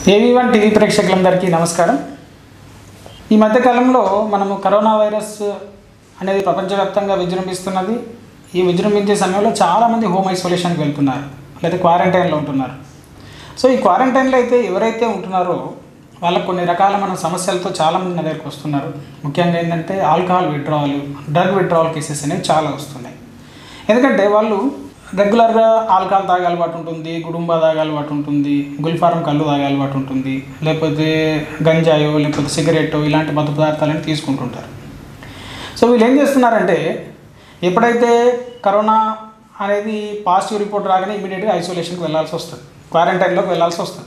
ఏవి one TV ప్రేక్షకులందరికీ నమస్కారం ఈ మధ్యకాలంలో మనము కరోనా వైరస్ అనేది ప్రపంచవ్యాప్తంగా విజృంభిస్తున్నది ఈ విజృంభించే సమయంలో చాలామంది హోమ్ ఐసోలేషన్కి వెళ్తున్నారు లేదా క్వారంటైన్లో ఉంటున్నారు సో ఈ క్వారంటైన్లో అయితే ఎవరైతే ఉంటున్నారో వాళ్ళకు కొన్ని రకాల మన సమస్యలతో చాలామంది నా దగ్గరికి వస్తున్నారు ముఖ్యంగా ఏంటంటే alcohol withdrawal drug withdrawal cases అనేవి చాలా వస్తున్నాయి ఎందుకంటే వాళ్ళు రెగ్యులర్గా ఆల్కహాల్ తాగే అలవాటు ఉంటుంది గుడుంబా తాగే అలవాటు ఉంటుంది గుల్ఫారం కళ్ళు తాగే అలవాటు ఉంటుంది లేకపోతే గంజాయో లేకపోతే సిగరెట్ ఇలాంటి మత్తు పదార్థాలను తీసుకుంటుంటారు సో వీళ్ళు ఏం చేస్తున్నారంటే ఎప్పుడైతే కరోనా అనేది పాజిటివ్ రిపోర్ట్ రాగానే ఇమీడియట్గా ఐసోలేషన్కి వెళ్ళాల్సి వస్తుంది క్వారంటైన్లోకి వెళ్ళాల్సి వస్తుంది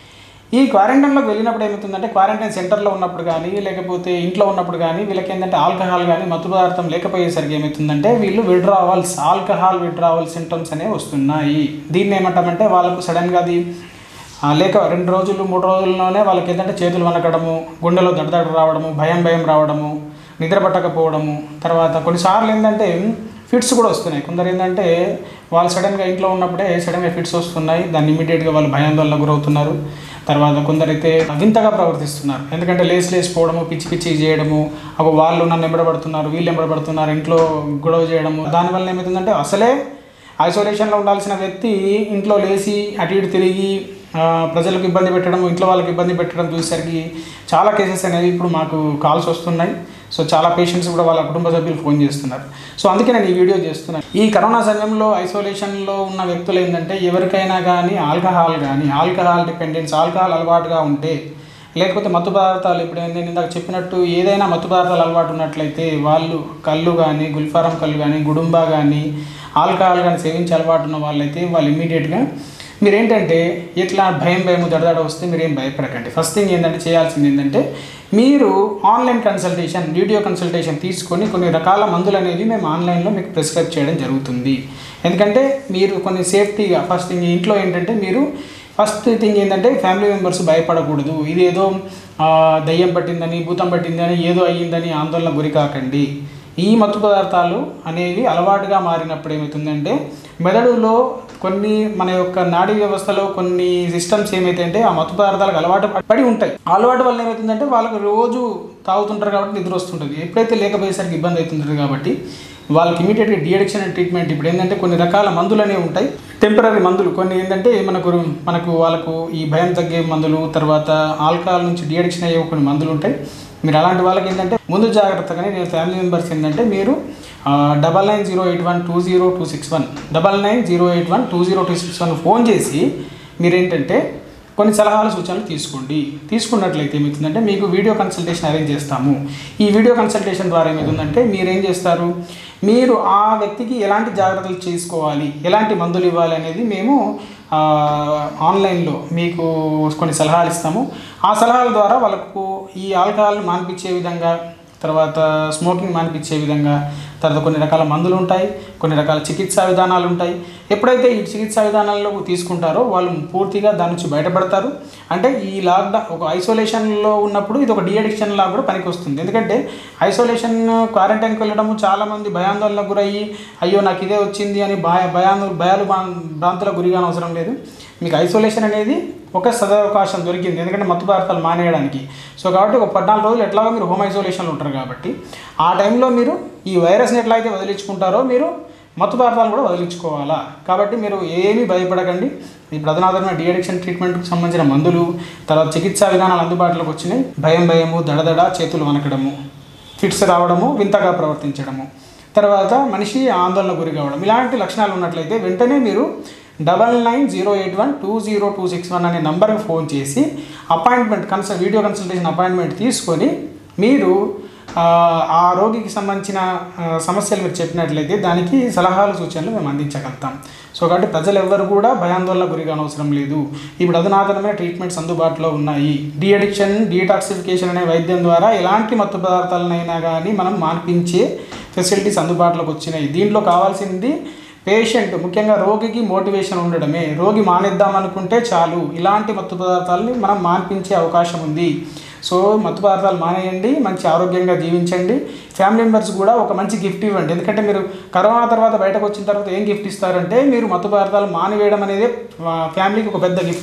ఈ క్వారంటైన్లోకి వెళ్ళినప్పుడు ఏమవుతుందంటే క్వారంటైన్ సెంటర్లో ఉన్నప్పుడు కానీ లేకపోతే ఇంట్లో ఉన్నప్పుడు కానీ వీళ్ళకి ఏంటంటే ఆల్కహాల్ కానీ మత్తు పదార్థం లేకపోయేసరికి ఏమవుతుందంటే వీళ్ళు విడ్రావల్స్ ఆల్కహాల్ విడ్రావల్ సింటమ్స్ అనేవి వస్తున్నాయి దీన్ని ఏమంటామంటే వాళ్ళకు సడన్గా అది ఆ, లేక రెండు రోజులు మూడు రోజుల్లోనే వాళ్ళకి ఏంటంటే చేతులు వనకడము గుండెలో దడదడ రావడము భయం భయం రావడము నిద్ర పట్టకపోవడము తర్వాత కొన్నిసార్లు ఏంటంటే ఫిట్స్ కూడా వస్తున్నాయి కొందరు ఏంటంటే వాళ్ళు సడన్గా ఇంట్లో ఉన్నప్పుడే సడన్గా ఫిట్స్ వస్తున్నాయి దాన్ని ఇమీడియట్గా వాళ్ళు భయాందోళన గురవుతున్నారు తర్వాత కొందరైతే వింతగా ప్రవర్తిస్తున్నారు ఎందుకంటే లేచి లేచిపోవడము పిచ్చి పిచ్చి చేయడము ఒక వాళ్ళు నన్ను ఎంబడబడుతున్నారు వీళ్ళు ఎంబడబడుతున్నారు ఇంట్లో గొడవ చేయడము దానివల్ల ఏమవుతుందంటే అసలే ఐసోలేషన్లో ఉండాల్సిన వ్యక్తి ఇంట్లో లేచి అటు ఇటు తిరిగి ఆ, ప్రజలకు ఇబ్బంది పెట్టడం ఇంట్లో వాళ్ళకి ఇబ్బంది పెట్టడం చూసేసరికి చాలా కేసెస్ అనేవి ఇప్పుడు మాకు కాల్స్ వస్తున్నాయి సో చాలా పేషెంట్స్ కూడా వాళ్ళ కుటుంబ సభ్యులు ఫోన్ చేస్తున్నారు సో అందుకే నేను ఈ వీడియో చేస్తున్నాను ఈ కరోనా సమయంలో ఐసోలేషన్లో ఉన్న వ్యక్తులు ఏంటంటే ఎవరికైనా కానీ ఆల్కహాల్ కానీ ఆల్కహాల్ డిపెండెన్స్ ఆల్కహాల్ అలవాటుగా ఉంటే లేకపోతే మత్తు పదార్థాలు ఇప్పుడు నేను ఇందాక చెప్పినట్టు ఏదైనా మత్తు పదార్థాలు అలవాటు ఉన్నట్లయితే వాళ్ళు కళ్ళు కానీ గుల్ఫారం కళ్ళు కానీ గుడుంబా కానీ ఆల్కహాల్ కానీ సేవించే అలవాటు ఉన్న వాళ్ళైతే వాళ్ళు ఇమ్మీడియట్గా మీరు ఏంటంటే ఇట్లా భయం భయం దడదడ వస్తే మీరు ఏం భయపడకండి ఫస్ట్ థింగ్ ఏంటంటే చేయాల్సింది ఏంటంటే మీరు ఆన్లైన్ కన్సల్టేషన్ వీడియో కన్సల్టేషన్ తీసుకొని కొన్ని రకాల మందులు అనేవి మేము ఆన్లైన్లో మీకు ప్రిస్క్రైబ్ చేయడం జరుగుతుంది ఎందుకంటే మీరు కొన్ని సేఫ్టీగా ఫస్ట్ థింగ్ ఇంట్లో ఏంటంటే మీరు ఫస్ట్ థింగ్ ఏంటంటే ఫ్యామిలీ మెంబర్స్ భయపడకూడదు ఇది ఏదో ఆ, దయ్యం పట్టిందని భూతం పట్టిందని ఏదో అయ్యిందని ఆందోళన గురి కాకండి ఈ మత్తు పదార్థాలు అనేవి అలవాటుగా మారినప్పుడు ఏమవుతుందంటే మెదడులో కొన్ని మన యొక్క నాడీ వ్యవస్థలో కొన్ని సిస్టమ్స్ ఏమైతే ఆ మత్తు పదార్థాలకు అలవాటు పడి ఉంటాయి ఆ అలవాటు వల్ల ఏమవుతుందంటే వాళ్ళకి రోజు తాగుతుంటారు కాబట్టి నిద్ర వస్తుంటుంది ఎప్పుడైతే లేకపోయేసరికి ఇబ్బంది అవుతుంటుంది కాబట్టి వాళ్ళకి ఇమీడియట్గా డిఅడిక్షన్ ట్రీట్మెంట్ ఇప్పుడు ఏంటంటే కొన్ని రకాల మందులు అనేవి ఉంటాయి టెంపరీ మందులు కొన్ని ఏంటంటే మనకు మనకు వాళ్ళకు ఈ భయం తగ్గే మందులు తర్వాత ఆల్కహాల్ నుంచి డిఅడిక్షన్ అయ్యే కొన్ని మందులు ఉంటాయి మీరు అలాంటి వాళ్ళకి ఏంటంటే ముందు జాగ్రత్తగానే నేను ఫ్యామిలీ మెంబర్స్ ఏంటంటే మీరు double nine zero eight one two zero two six one double nine zero eight one two zero two six one phone చేసి మీరేంటంటే కొన్ని సలహాలు సూచనలు తీసుకోండి తీసుకున్నట్లయితే ఏమవుతుందంటే మీకు వీడియో కన్సల్టేషన్ అరేంజ్ చేస్తాము ఈ వీడియో కన్సల్టేషన్ ద్వారా ఏమవుతుందంటే మీరు ఏం చేస్తారు మీరు ఆ వ్యక్తికి ఎలాంటి జాగ్రత్తలు చేసుకోవాలి ఎలాంటి మందులు ఇవ్వాలి అనేది మేము ఆ, ఆన్లైన్లో మీకు కొన్ని సలహాలు ఇస్తాము ఆ సలహాల ద్వారా వాళ్ళకు ఈ ఆల్కహాల్ మాన్పించే విధంగా తర్వాత స్మోకింగ్ మానిపించే విధంగా తర్వాత కొన్ని రకాల మందులు ఉంటాయి కొన్ని రకాల చికిత్సా విధానాలు ఉంటాయి ఎప్పుడైతే ఈ చికిత్సా విధానాల్లో తీసుకుంటారో వాళ్ళు పూర్తిగా దాని నుంచి బయటపడతారు అంటే ఈ లాక్డౌన్ ఒక ఐసోలేషన్లో ఉన్నప్పుడు ఇది ఒక డిఅడిక్షన్ లాగా కూడా పనికి వస్తుంది ఎందుకంటే ఐసోలేషన్ క్వారంటైన్కి వెళ్ళడము చాలామంది భయాందోళనకు గురయ్యి అయ్యో నాకు ఇదే వచ్చింది అని భయ భయాందో భయాలు భా- భ్రాంతులకు గురిగాని అవసరం లేదు మీకు ఐసోలేషన్ అనేది ఒక సదవకాశం దొరికింది ఎందుకంటే మత్తు పదార్థాలు మానేయడానికి సో కాబట్టి ఒక పద్నాలుగు రోజులు ఎట్లాగో మీరు హోమ్ ఐసోలేషన్లో ఉంటారు కాబట్టి ఆ టైంలో మీరు ఈ వైరస్ని ఎట్లా అయితే వదిలించుకుంటారో మీరు మత్తు పదార్థాలు కూడా వదిలించుకోవాలా కాబట్టి మీరు ఏమీ భయపడకండి ఇప్పుడు అధునాతనమైన డిఅడిక్షన్ ట్రీట్మెంట్కి సంబంధించిన మందులు తర్వాత చికిత్సా విధానాలు అందుబాటులోకి వచ్చినాయి భయం భయము దడదడ చేతులు వనకడము ఫిట్స్ రావడము వింతగా ప్రవర్తించడము తర్వాత మనిషి ఆందోళన గురి కావడం ఇలాంటి లక్షణాలు ఉన్నట్లయితే వెంటనే మీరు double nine zero eight one two zero two six one అనే నంబర్కి ఫోన్ చేసి అపాయింట్మెంట్ కన్సల్ వీడియో కన్సల్టేషన్ అపాయింట్మెంట్ తీసుకొని మీరు ఆ, ఆ రోగికి సంబంధించిన ఆ, సమస్యలు మీరు చెప్పినట్లయితే దానికి సలహాలు సూచనలు మేము అందించగలుగుతాం సో కాబట్టి ప్రజలు ఎవ్వరు కూడా భయాందోళన గురి కానవసరం లేదు ఇప్పుడు అధునాతనమైన ట్రీట్మెంట్స్ అందుబాటులో ఉన్నాయి డిఅడిక్షన్ డీటాక్సిఫికేషన్ అనే వైద్యం ద్వారా ఎలాంటి మత్తు పదార్థాలనైనా కానీ మనం మాన్పించే ఫెసిలిటీస్ అందుబాటులోకి వచ్చినాయి దీంట్లో కావాల్సింది పేషెంట్ ముఖ్యంగా రోగికి మోటివేషన్ ఉండడమే రోగి మానేద్దాం అనుకుంటే చాలు ఇలాంటి మత్తు పదార్థాలని మనం మాన్పించే అవకాశం ఉంది సో మత్తు పదార్థాలు మానేయండి మంచి ఆరోగ్యంగా జీవించండి ఫ్యామిలీ మెంబర్స్ కూడా ఒక మంచి గిఫ్ట్ ఇవ్వండి ఎందుకంటే మీరు కరోనా తర్వాత బయటకు వచ్చిన తర్వాత ఏం గిఫ్ట్ ఇస్తారంటే మీరు మత్తు పదార్థాలు మానివేయడం అనేది ఆ, ఫ్యామిలీకి ఒక పెద్ద గిఫ్ట్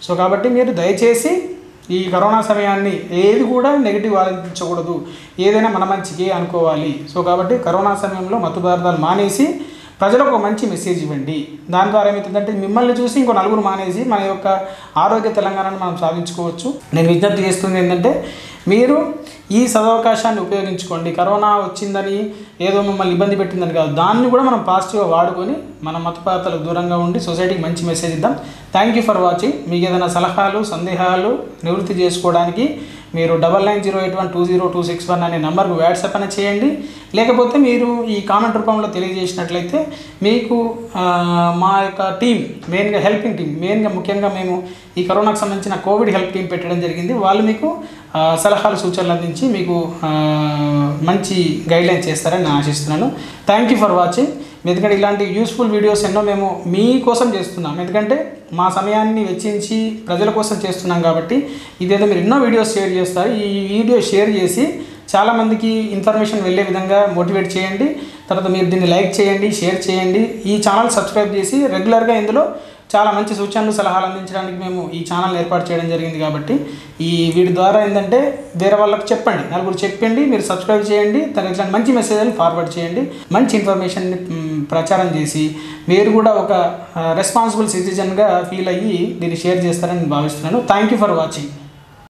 సో కాబట్టి మీరు దయచేసి ఈ కరోనా సమయాన్ని ఏది కూడా నెగిటివ్ ఆలోచించకూడదు ఏదైనా మన మంచికి అనుకోవాలి సో కాబట్టి కరోనా సమయంలో మత్తు పదార్థాలు మానేసి ప్రజలకు ఒక మంచి మెసేజ్ ఇవ్వండి దాని ద్వారా ఏమవుతుందంటే మిమ్మల్ని చూసి ఇంకో నలుగురు మానేసి మన యొక్క ఆరోగ్య తెలంగాణను మనం సాధించుకోవచ్చు నేను విజ్ఞప్తి చేస్తుంది ఏంటంటే మీరు ఈ సదవకాశాన్ని ఉపయోగించుకోండి కరోనా వచ్చిందని ఏదో మిమ్మల్ని ఇబ్బంది పెట్టిందని కాదు దాన్ని కూడా మనం పాజిటివ్గా వాడుకొని మన మత పదార్థాలకు దూరంగా ఉండి సొసైటీకి మంచి మెసేజ్ ఇద్దాం థ్యాంక్ యూ ఫర్ వాచింగ్ మీకు ఏదైనా సలహాలు సందేహాలు నివృత్తి చేసుకోవడానికి మీరు double nine zero eight one two zero two six one అనే నెంబర్కు వాట్సాప్ అని చేయండి లేకపోతే మీరు ఈ కామెంట్ రూపంలో తెలియజేసినట్లయితే మీకు ఆ, మా యొక్క టీం మెయిన్గా హెల్పింగ్ టీం మెయిన్గా ముఖ్యంగా మేము ఈ కరోనాకు సంబంధించిన కోవిడ్ హెల్ప్ టీం పెట్టడం జరిగింది వాళ్ళు మీకు ఆ, సలహాలు సూచనలు అందించి మీకు ఆ, మంచి గైడ్లైన్ చేస్తారని నేను ఆశిస్తున్నాను థ్యాంక్ యూ ఫర్ వాచింగ్ ఎందుకంటే ఇలాంటి యూస్ఫుల్ వీడియోస్ ఎన్నో మేము మీకోసం చేస్తున్నాం ఎందుకంటే మా సమయాన్ని వెచ్చించి ప్రజల కోసం చేస్తున్నాం కాబట్టి ఇదేదో మీరు ఎన్నో వీడియోస్ షేర్ చేస్తారు ఈ వీడియో షేర్ చేసి చాలామందికి ఇన్ఫర్మేషన్ వెళ్ళే విధంగా మోటివేట్ చేయండి తర్వాత మీరు దీన్ని లైక్ చేయండి షేర్ చేయండి ఈ ఛానల్ సబ్స్క్రైబ్ చేసి రెగ్యులర్గా ఇందులో చాలా మంచి సూచనలు సలహాలు అందించడానికి మేము ఈ ఛానల్ ఏర్పాటు చేయడం జరిగింది కాబట్టి ఈ వీటి ద్వారా ఏంటంటే వేరే వాళ్ళకి చెప్పండి నలుగురు చెప్పండి మీరు సబ్స్క్రైబ్ చేయండి తన ఇట్లాంటి మంచి మెసేజ్ని ఫార్వర్డ్ చేయండి మంచి ఇన్ఫర్మేషన్ని మ్, ప్రచారం చేసి మీరు కూడా ఒక రెస్పాన్సిబుల్ సిటిజన్గా ఫీల్ అయ్యి దీన్ని షేర్ చేస్తారని నేను భావిస్తున్నాను థ్యాంక్ యూ ఫర్ వాచింగ్